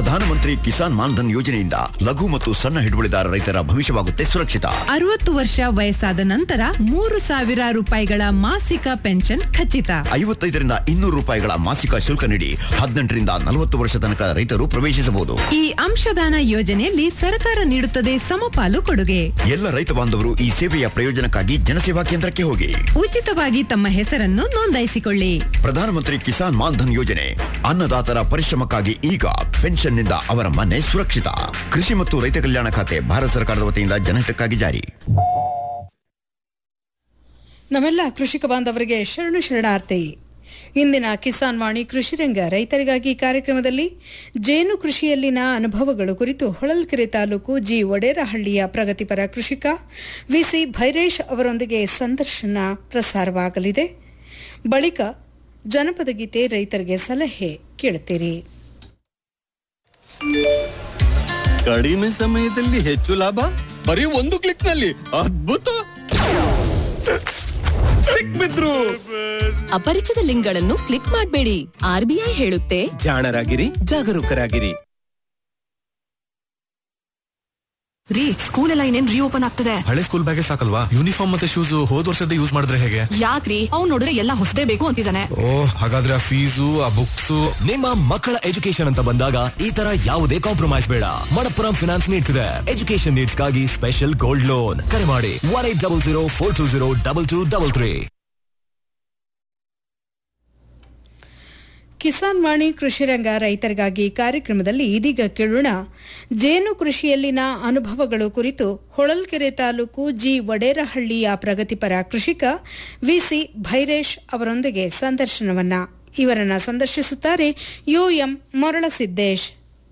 ಪ್ರಧಾನಮಂತ್ರಿ ಕಿಸಾನ್ ಮಾನ್ಧನ್ ಯೋಜನೆಯಿಂದ ಲಘು ಮತ್ತು ಸಣ್ಣ ಹಿಡುವಳಿದಾರ ರೈತರ ಭವಿಷ್ಯವಾಗುತ್ತೆ ಸುರಕ್ಷಿತ ಅರವತ್ತು ವರ್ಷ ವಯಸ್ಸಾದ ನಂತರ ಮೂರು ಸಾವಿರ ರೂಪಾಯಿಗಳ ಮಾಸಿಕ ಪೆನ್ಷನ್ ಖಚಿತ ಐವತ್ತೈದರಿಂದ ಇನ್ನೂರು ರೂಪಾಯಿಗಳ ಮಾಸಿಕ ಶುಲ್ಕ ನೀಡಿ ಹದಿನೆಂಟರಿಂದ ನಲವತ್ತು ವರ್ಷ ತನಕ ರೈತರು ಪ್ರವೇಶಿಸಬಹುದು ಈ ಅಂಶದಾನ ಯೋಜನೆಯಲ್ಲಿ ಸರ್ಕಾರ ನೀಡುತ್ತದೆ ಸಮಪಾಲು ಕೊಡುಗೆ ಎಲ್ಲ ರೈತ ಬಾಂಧವರು ಈ ಸೇವೆಯ ಪ್ರಯೋಜನಕ್ಕಾಗಿ ಜನಸೇವಾ ಕೇಂದ್ರಕ್ಕೆ ಹೋಗಿ ಉಚಿತವಾಗಿ ತಮ್ಮ ಹೆಸರನ್ನು ನೋಂದಾಯಿಸಿಕೊಳ್ಳಿ ಪ್ರಧಾನಮಂತ್ರಿ ಕಿಸಾನ್ ಮಾನ್ಧನ್ ಯೋಜನೆ ಅನ್ನದಾತರ ಪರಿಶ್ರಮಕ್ಕಾಗಿ ಈಗ ಪೆನ್ಷನ್ನಿಂದ ಅವರ ಮನೆ ಸುರಕ್ಷಿತ ಕೃಷಿ ಮತ್ತು ರೈತ ಕಲ್ಯಾಣ ಖಾತೆ ಭಾರತ ಸರ್ಕಾರದ ವತಿಯಿಂದ ಜನಹಿತಕ್ಕಾಗಿ ಜಾರಿ ನಮ್ಮೆಲ್ಲ ಕೃಷಿಕ ಬಾಂಧವರಿಗೆ ಶರಣು ಶರಣಾರ್ಥಿ ಇಂದಿನ ಕಿಸಾನ್ ವಾಣಿ ಕೃಷಿ ರಂಗ ರೈತರಿಗಾಗಿ ಕಾರ್ಯಕ್ರಮದಲ್ಲಿ ಜೇನು ಕೃಷಿಯಲ್ಲಿನ ಅನುಭವಗಳು ಕುರಿತು ಹೊಳಲ್ಕೆರೆ ತಾಲೂಕು ಜಿ ಒಡೇರಹಳ್ಳಿಯ ಪ್ರಗತಿಪರ ಕೃಷಿಕ ವಿಸಿ ಭೈರೇಶ್ ಅವರೊಂದಿಗೆ ಸಂದರ್ಶನ ಪ್ರಸಾರವಾಗಲಿದೆ ಬಳಿಕ ಜನಪದ ಗೀತೆ ರೈತರಿಗೆ ಸಲಹೆ ಕೇಳುತ್ತೀರಿ ಕಡಿಮೆ ಸಮಯದಲ್ಲಿ ಹೆಚ್ಚು ಲಾಭ ಬರೀ ಒಂದು ಕ್ಲಿಕ್ ನಲ್ಲಿ ಅದ್ಭುತ ಸಿಕ್ಬಿದ್ರು ಅಪರಿಚಿತ ಲಿಂಕ್ಗಳನ್ನು ಕ್ಲಿಕ್ ಮಾಡಬೇಡಿ ಆರ್ಬಿಐ ಹೇಳುತ್ತೆ ಜಾಣರಾಗಿರಿ ಜಾಗರೂಕರಾಗಿರಿ ರೀ ಸ್ಕೂಲ್ ಎಲ್ಲ ಇನ್ನೇನ್ ರೀಓಪನ್ ಆಗ್ತದೆ ಹಳೆ ಸ್ಕೂಲ್ ಬ್ಯಾಗೆ ಸಾಕಲ್ವಾ ಯೂನಿಫಾರ್ಮ್ ಮತ್ತೆ ಶೂಸ್ ಹೋದ್ ವರ್ಷದ ಯೂಸ್ ಮಾಡಿದ್ರೆ ಹೇಗೆ ಯಾಕ್ರಿ ಅವ್ನ್ ನೋಡಿದ್ರೆ ಎಲ್ಲ ಹೊಸದೇ ಬೇಕು ಅಂತಿದ್ದಾನೆ ಓ ಹಾಗಾದ್ರೆ ಆ ಫೀಸು ಆ ಬುಕ್ಸ್ ನಿಮ್ಮ ಮಕ್ಕಳ ಎಜುಕೇಶನ್ ಅಂತ ಬಂದಾಗ ಈ ತರ ಯಾವುದೇ ಕಾಂಪ್ರಮೈಸ್ ಬೇಡ ಮಣಪ್ಪುರಂ ಫಿನಾನ್ಸ್ ನೀಡ್ಸ್ ಇದೆ ಎಜುಕೇಶನ್ ನೀಡ್ಸ್ ಗಾಗಿ ಸ್ಪೆಷಲ್ ಗೋಲ್ಡ್ ಲೋನ್ ಕರೆ ಮಾಡಿ one eight double zero four two zero double two double three Kisan Vani ಕೃಷಿ ರಂಗ ರೈತರಿಗಾಗಿ ಕಾರ್ಯಕ್ರಮದಲ್ಲಿ ಇದೀಗ ಕೇಳೋಣ ಜೇನು ಕೃಷಿಯಲ್ಲಿನ ಅನುಭವಗಳು ಕುರಿತು ಹೊಳಲ್ಕೆರೆ ತಾಲೂಕು ಜಿ ವಡೇರಹಳ್ಳಿಯ ಪ್ರಗತಿಪರ ಕೃಷಿಕ ವಿಸಿ ಭೈರೇಶ್ ಅವರೊಂದಿಗೆ ಸಂದರ್ಶನವನ್ನ ಇವರನ್ನ ಸಂದರ್ಶಿಸುತ್ತಾರೆ ಯುಎಂ ಮರಳಸಿದ್ದೇಶ್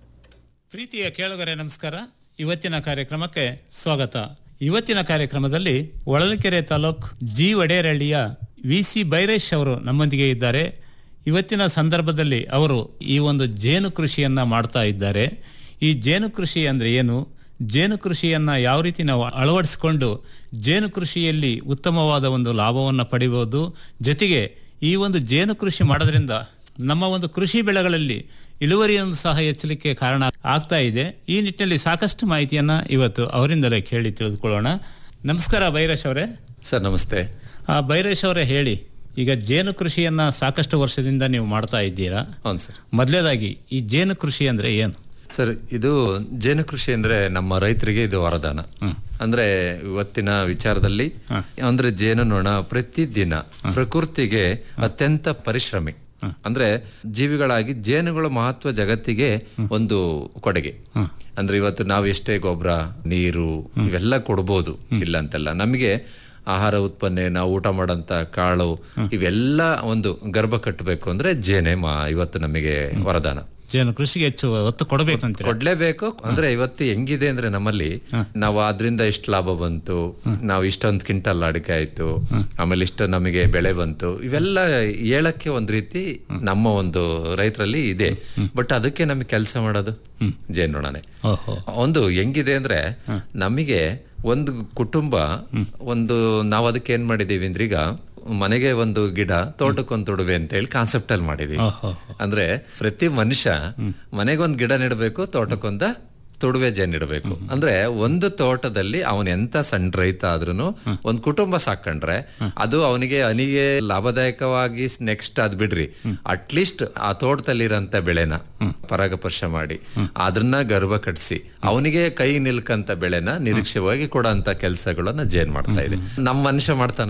ಪ್ರೀತಿಯ ಕೇಳುಗರೆ ನಮಸ್ಕಾರ ಇವತ್ತಿನ ಕಾರ್ಯಕ್ರಮಕ್ಕೆ ಸ್ವಾಗತ ಇವತ್ತಿನ ಕಾರ್ಯಕ್ರಮದಲ್ಲಿ ಒಳಲಕೆರೆ ತಾಲೂಕ್ ಜಿ ವಡೇರಹಳ್ಳಿಯ ವಿ ಸಿ ಬೈರೇಶ್ ಅವರು ನಮ್ಮೊಂದಿಗೆ ಇದ್ದಾರೆ ಇವತ್ತಿನ ಸಂದರ್ಭದಲ್ಲಿ ಅವರು ಈ ಒಂದು ಜೇನು ಕೃಷಿಯನ್ನ ಮಾಡ್ತಾ ಇದ್ದಾರೆ ಈ ಜೇನು ಕೃಷಿ ಅಂದ್ರೆ ಏನು ಜೇನು ಕೃಷಿಯನ್ನ ಯಾವ ರೀತಿ ನಾವು ಅಳವಡಿಸಿಕೊಂಡು ಜೇನು ಕೃಷಿಯಲ್ಲಿ ಉತ್ತಮವಾದ ಒಂದು ಲಾಭವನ್ನು ಪಡಿಬಹುದು ಜೊತೆಗೆ ಈ ಒಂದು ಜೇನು ಕೃಷಿ ಮಾಡೋದ್ರಿಂದ ನಮ್ಮ ಒಂದು ಕೃಷಿ ಬೆಳೆಗಳಲ್ಲಿ ಇಳುವರಿಯನ್ನು ಸಹ ಹೆಚ್ಚಲಿಕ್ಕೆ ಕಾರಣ ಆಗ್ತಾ ಇದೆ ಈ ನಿಟ್ಟಿನಲ್ಲಿ ಸಾಕಷ್ಟು ಮಾಹಿತಿಯನ್ನ ಇವತ್ತು ಅವರಿಂದಲೇ ಕೇಳಿ ತಿಳಿದುಕೊಳ್ಳೋಣ ನಮಸ್ಕಾರ ಬೈರೇಶ್ ಅವರೇ ಸರ್ ನಮಸ್ತೆ ಆ, ಬೈರೇಶ್ ಅವರೇ ಹೇಳಿ ಈಗ ಜೇನು ಕೃಷಿಯನ್ನ ಸಾಕಷ್ಟು ವರ್ಷದಿಂದ ನೀವು ಮಾಡ್ತಾ ಇದ್ದೀರಾ ಹೌದು ಸರ್ ಮೊದಲೇದಾಗಿ ಈ ಜೇನು ಕೃಷಿ ಅಂದ್ರೆ ಏನು ಸರ್ ಇದು ಜೇನು ಕೃಷಿ ಅಂದ್ರೆ ನಮ್ಮ ರೈತರಿಗೆ ಇದು ವರದಾನ ಅಂದ್ರೆ ಇವತ್ತಿನ ವಿಚಾರದಲ್ಲಿ ಅಂದ್ರೆ ಜೇನುನೊಣ ಪ್ರತಿದಿನ ಪ್ರಕೃತಿಗೆ ಅತ್ಯಂತ ಪರಿಶ್ರಮಿ ಅಂದ್ರೆ ಜೀವಿಗಳಾಗಿ ಜೇನುಗಳ ಮಹತ್ವ ಜಗತ್ತಿಗೆ ಒಂದು ಕೊಡುಗೆ ಅಂದ್ರೆ ಇವತ್ತು ನಾವು ಎಷ್ಟೇ ಗೊಬ್ಬರ ನೀರು ಇವೆಲ್ಲ ಕೊಡ್ಬೋದು ಇಲ್ಲ ಅಂತೆಲ್ಲ ನಮಗೆ ಆಹಾರ ಉತ್ಪನ್ನ ನಾವು ಊಟ ಮಾಡಂತ ಕಾಳು ಇವೆಲ್ಲ ಒಂದು ಗರ್ಭ ಕಟ್ಟಬೇಕು ಅಂದ್ರೆ ಜೇನೆ ಮಾ ಇವತ್ತು ನಮಗೆ ವರದಾನ ಜೇನು ಕೃಷಿಗೆ ಹೆಚ್ಚು ಒತ್ತು ಕೊಡಬೇಕಂತ ಕೊಡ್ಲೇಬೇಕು ಅಂದ್ರೆ ಇವತ್ತು ಹೆಂಗಿದೆ ಅಂದ್ರೆ ನಮ್ಮಲ್ಲಿ ನಾವು ಅದ್ರಿಂದ ಇಷ್ಟು ಲಾಭ ಬಂತು ನಾವು ಇಷ್ಟೊಂದು ಕ್ವಿಂಟಲ್ ಅಡಿಕೆ ಆಯ್ತು ಆಮೇಲೆ ಇಷ್ಟು ನಮಗೆ ಬೆಳೆ ಬಂತು ಇವೆಲ್ಲ ಹೇಳಕ್ಕೆ ಒಂದ್ ರೀತಿ ನಮ್ಮ ಒಂದು ರೈತರಲ್ಲಿ ಇದೆ ಬಟ್ ಅದಕ್ಕೆ ನಮಗೆ ಕೆಲಸ ಮಾಡೋದು ಜೇನುನೊಣನೆ ಓಹೋ ಒಂದು ಹೆಂಗಿದೆ ಅಂದ್ರೆ ನಮಗೆ ಒಂದು ಕುಟುಂಬ ಒಂದು ನಾವು ಅದಕ್ಕೆ ಏನ್ ಮಾಡಿದೀವಿ ಅಂದ್ರೆ ಈಗ ಮನೆಗೆ ಒಂದು ಗಿಡ ತೋಟಕ್ಕೊಂದು ತೊಡುವೆ ಅಂತ ಹೇಳಿ ಕಾನ್ಸೆಪ್ಟ್ ಅಲ್ಲಿ ಮಾಡಿದೀವಿ ಓಹೋ. ಅಂದ್ರೆ ಪ್ರತಿ ಮನುಷ್ಯ ಮನೆಗೊಂದು ಗಿಡ ನೆಡಬೇಕು ತೋಟಕ್ಕೊಂದ ತೊಡುವೆ ಜೇನ್ ಇಡಬೇಕು ಅಂದ್ರೆ ಒಂದು ತೋಟದಲ್ಲಿ ಅವನ್ ಎಂತ ಸಣ್ಣ ರೈತ ಆದ್ರೂ ಒಂದ್ ಕುಟುಂಬ ಸಾಕೊಂಡ್ರೆ ಅದು ಅವನಿಗೆ ಅನಿಗೆ ಲಾಭದಾಯಕವಾಗಿ ನೆಕ್ಸ್ಟ್ ಅದ್ ಬಿಡ್ರಿ ಅಟ್ಲೀಸ್ಟ್ ಆ ತೋಟದಲ್ಲಿರಂತ ಬೆಳೆನ ಪರಾಗಸ್ಪರ್ಶ ಮಾಡಿ ಅದನ್ನ ಗರ್ಭ ಕಟ್ಸಿ ಅವನಿಗೆ ಕೈ ನಿಲ್ಕಂತ ಬೆಳೆನ ನಿರೀಕ್ಷವಾಗಿ ಕೊಡೋಂತ ಕೆಲಸಗಳನ್ನ ಜೇನ್ ಮಾಡ್ತಾ ಇದೆ ನಮ್ಮ ಮನುಷ್ಯ ಮಾಡ್ತಾನ